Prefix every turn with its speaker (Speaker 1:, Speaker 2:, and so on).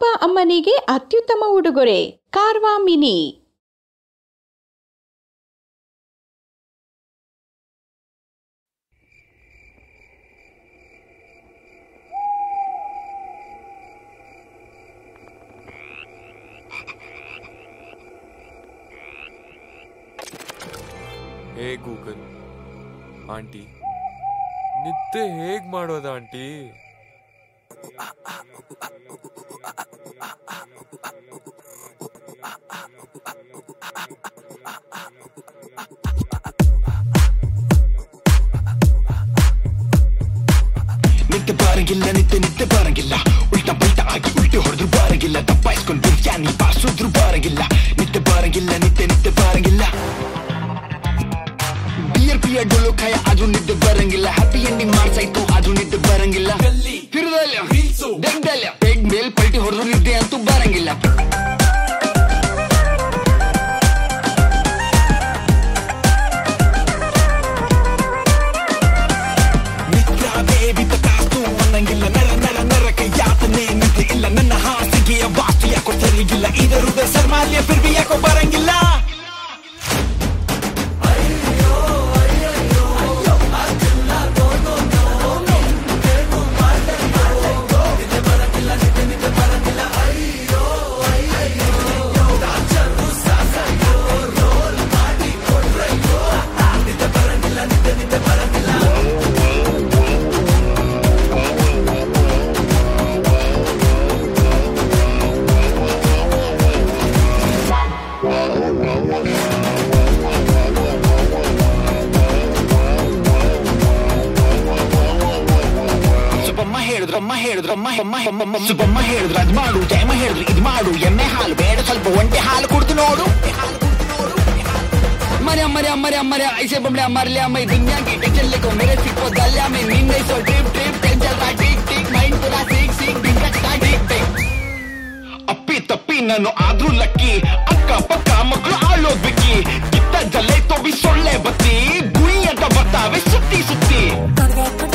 Speaker 1: ಅಪ್ಪ ಅಮ್ಮನಿಗೆ ಅತ್ಯುತ್ತಮ ಉಡುಗೊರೆ Carvaan mini
Speaker 2: hey Google aunty ನಿದ್ದೆ ಹೇಗ್ ಮಾಡೋದ ಆಂಟಿ
Speaker 3: ನಿತ್ಯ ಬಾರಂಗಿಲ್ಲ ನಿತ್ಯ ನಿತ್ಯ ಬಾರಂಗಿಲ್ಲ ಉಲ್ಟ ಪಲ್ಟ ಆಗಿ ಉಲ್ಟಿ ಹೊಡೆದ್ರು ಬಾರಂಗಿಲ್ಲ ದಪ್ಪಾಯಿಸ್ಕೊಂಡು ಬಿರಿಯಾನಿ ಬಾರ್ಸಿದ್ರು ಬಾರಂಗಿಲ್ಲ ನಿತ್ಯ ಬಾರಂಗಿಲ್ಲ ನಿತ್ಯ ನಿತ್ಯ ಬಾರಂಗಿಲ್ಲ ಬಿಯರ್ ಪಿಯರ್ ಡೊಳ್ಳು ಕಾಯ ಆದ್ರೂ ನಿದ್ದೆ ಬರಂಗಿಲ್ಲ ಹ್ಯಾಪಿ ಎಂಡಿಂಗ್ ಮಾಡ್ಸಾಯ್ತು ಆದ್ರೂ ನಿದ್ದೆ ಬರಂಗಿಲ್ಲ ತಿರುದಲ್ಲ ಡೆಗ್ದಲ್ಲ ಪೆಗ್ ಮೇಲ್ ಪಲ್ಟಿ ಹೊಡೆದ್ರು ನಿದ್ದೆ ಅಂತೂ ಬರಂಗಿಲ್ಲ ನಿತ್ಯ ಬೇಬಿ ಕಾಸ್ತು ಅನ್ನಂಗಿಲ್ಲ ನರ ನರ ನರಕ ಯಾತನೆ ನಿದ್ದೆ ಇಲ್ಲ ನನ್ನ ಹಾಸಿಗೆಯ ವಾಸ್ತು ಯಾಕೋ ಸರಿಗಿಲ್ಲ ಇದರುದ ಸರ್ಮಾಲ್ಯ ಫಿರ್ಬಿ ಯಾಕೋ ಬರಂಗಿಲ್ಲ ಸುಬ್ಬಮ್ಮ ಹೇಳಿದ್ರು ಅಮ್ಮ ಹೇಳಿದ್ರು ಅಮ್ಮ ಅಮ್ಮ ಅಮ್ಮ ಸುಬ್ಬಮ್ಮ ಹೇಳಿದ್ರು ಅದ್ ಮಾಡು ಜಯಮ್ಮ ಹೇಳಿದ್ರು ಇದ್ ಮಾಡು ಎಮ್ಮೆ ಹಾಲು ಬೇಡ ಸ್ವಲ್ಪ ಒಂಟೆ ಹಾಲು ಕುಡ್ದು ನೋಡು मरिया मरिया मरिया मरिया ऐसे बमड़िया मर लिया मैं दुनिया की टेंशन लेको मेरे सिर को दलिया में नींद नहीं सो ट्रिप ट्रिप टेंशन रहा टिक टिक माइंड पूरा सीख सीख दिन का चला टिक टिक ಅಪ್ಪಿ ತಪ್ಪಿ ನಾನು ಆದ್ರೂ ಲಕ್ಕಿ ಅಕ್ಕ ಪಕ್ಕ ಮಕ್ಕಳು ಆಳೋದ್ ಬಿಕ್ಕಿ ಕಿತ್ತ ಜಲೆ ತೊಬಿ ಸೊಳ್ಳೆ ಬತ್ತಿ ಗುಯಿ ಅಂತ ಬರ್ತಾವೆ ಸುತ್ತಿ ಸುತ್ತಿ
Speaker 4: ಕೊಡ್ದೆ ಕೊಡ್ದೆ